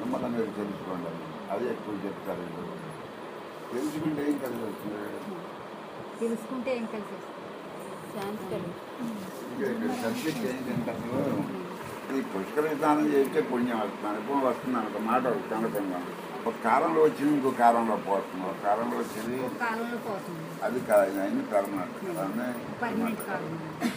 మిమ్మల్ని మీరు తెలుసుకోండి అది ఎక్కువ చెప్తారు వీళ్ళు. తెలుసుకుంటే ఏం కలిసి వస్తుంది తెలుసుకుంటే ఏం కలిసి వస్తుంది ఛాన్స్ కలిగి ఇంకా ఇక్కడ సబ్జెక్ట్ ఏంటంటే అసలు ఈ పుష్కర స్నానం చేస్తే పుణ్యం వస్తుంది అనుభవం వస్తుంది ఒక మాట ఒకటి అనుకున్నాం ఒక కాలంలో వచ్చింది ఇంకో కాలంలో పోతుంది ఒక కాలంలో వచ్చింది ఒక కాలంలో పోతుంది అది కాదు అన్ని పర్మనెంట్ అన్నీ పర్మనెంట్ permanent. కాలం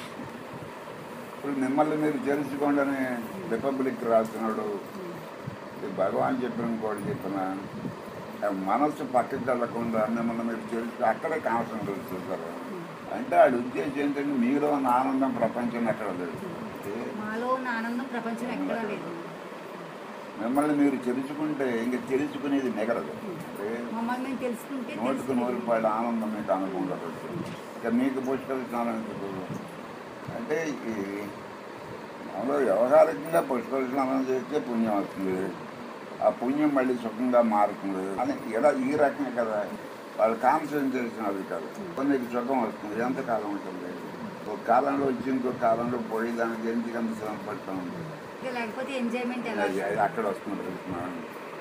ఇప్పుడు మిమ్మల్ని మీరు తెలుసుకోండి అని రిపబ్లిక్ రాస్తున్నాడు ఈ భగవాన్ చెప్పిన కూడా చెప్పిన ఆ మనస్సు పక్కకి వెళ్ళకుండా మిమ్మల్ని మీరు తెలుసు అక్కడే కాన్సన్ట్రేట్ చేస్తారు అంటే ఆడి ఉద్దేశం ఏంటంటే మీలో ఉన్న ఆనందం ప్రపంచం ఎక్కడ లేదు అంటే మాలో ఉన్న ఆనందం ప్రపంచం ఎక్కడా లేదు మిమ్మల్ని మీరు తెలుసుకుంటే ఇంక తెలుసుకునేది మిగలదు అంటే మమ్మల్ని మేము తెలుసుకుంటే నోటికి నోరు తెలుసుకునేది. పడే ఆనందం మీకు అనుకుంటారు ఇక మీకు పుష్కర స్నానం ఎందుకు అంటే ఈ మామూలుగా వ్యవహారికంగా పుష్కర స్నానం చేస్తే పుణ్యం వస్తుంది ఆ పుణ్యం మళ్ళీ సుఖంగా మారుతుంది అని ఇలా ఈ రకమే కదా వాళ్ళు కాన్సన్ట్రేషన్ అది కాదు కొందరికి సుఖం వస్తుంది ఎంతకాలం ఉంటుంది ఒక కాలంలో వచ్చి ఇంకో కాలంలో పోయి దానికి ఎందుకు అంత శ్రమ పడుతూ ఉంటుంది ఇక లేకపోతే ఎంజాయ్మెంట్ ఎలా అది అది అక్కడ వస్తుంది కృష్ణ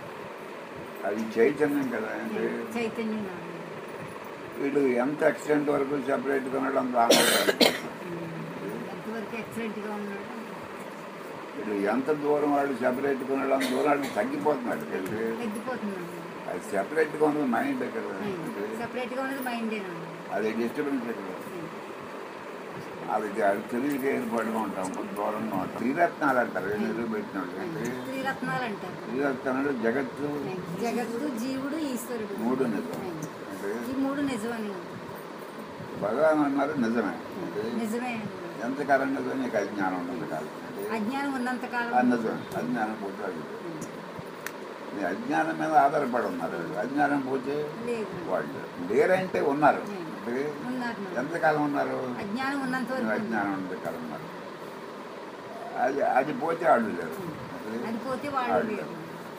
అది చైతన్యం కదా అంటే చైతన్యం నాది. వీళ్ళు ఎంత ఎక్స్టెంట్ వరకు సెపరేట్గా ఉన్నాడు అంత ఆనందం ఎంతవరకు ఎక్సలెంట్గా ఉన్నాడు వీళ్ళు ఎంత దూరం వాళ్ళు సెపరేట్గా ఉన్నాడు అంత దూరం వాళ్ళు తగ్గిపోతున్నాడు వీళ్ళు. తగ్గిపోతుందండి అది సెపరేట్గా ఉన్నది మైండ్ కదా అంటే సపరేట్గా ఉన్నది మైండేనా అది డిస్టర్బెన్స్ కదా అది అది తెలివిగా ఏర్పాటుగా ఉంటాం కొంచెం దూరంగా ఉంటాం త్రిరత్నాలు అంటారు ఎదురు పెట్టినాడు అంటే త్రిరత్నాలు అంటారు త్రిరత్నాలు జగత్తు జగత్తు జీవుడు ఈశ్వరుడు మూడు నిజం అంటే ఈ మూడు నిజమని భగవాన్ అన్నారు నిజమే అంటే నిజమే ఎంతకాలం నిజం నీకు అజ్ఞానం ఉన్నది కాదు అంటే అజ్ఞానం ఉన్నంత ఆ కాలం నిజం అజ్ఞానం పోతే అది మీ అజ్ఞానం మీద ఆధారపడి ఉన్నారు అజ్ఞానం పోతే లేదు వాళ్ళు లేరంటే ఉన్నారు అంటే ఉన్నారు నా. ఎంతకాలం ఉన్నారు అజ్ఞానం ఉన్నంత నువ్వు వరకు అజ్ఞానం ఉన్నంత కాలం ఉన్నారు అది అది పోతే వాళ్ళు లేరు అంటే అది పోతే వాళ్ళు వాళ్ళు లేరు లేరు.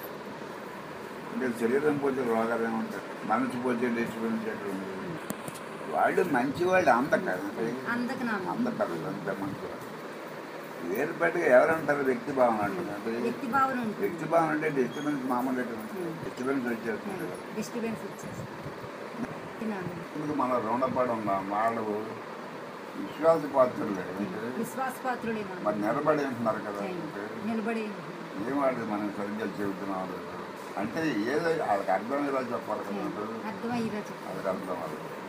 అంటే శరీరం పోతే రోగాలు ఏముంటాయి మనసు పోతే డిస్టర్బెన్స్ ఎక్కడ ఉంది వాళ్ళు మంచి వాళ్ళు అంత అంటే అందకు నా అంత పర్లేదు అంత మంచి వాళ్ళు వేరుపేటగా ఎవరంటారు వ్యక్తి భావన అంటారు అంటే వ్యక్తి భావన ఉంటుంది వ్యక్తి భావన అంటే డిస్టర్బెన్స్ మామూలు డిస్టర్బెన్స్ వచ్చేస్తుంది కదా. డిస్టర్బెన్స్ వచ్చేసి నాన్న. ఎందుకు మన రుణపడి ఉన్నాం వాళ్ళు విశ్వాస పాత్రలు విశ్వాసపాత్రుడే మనం మరి నిలబడి అంటున్నారు కదా అంటే నిలబడి ఏం వాళ్ళు మనం సరిగ్గా చెబుతున్నాం అంటే ఏదో వాళ్ళకి అర్థం ఎలా చెప్పాలి కదా అర్థమయ్యేలా చెప్పాలి వాళ్ళకి అర్థం అవ్వాలి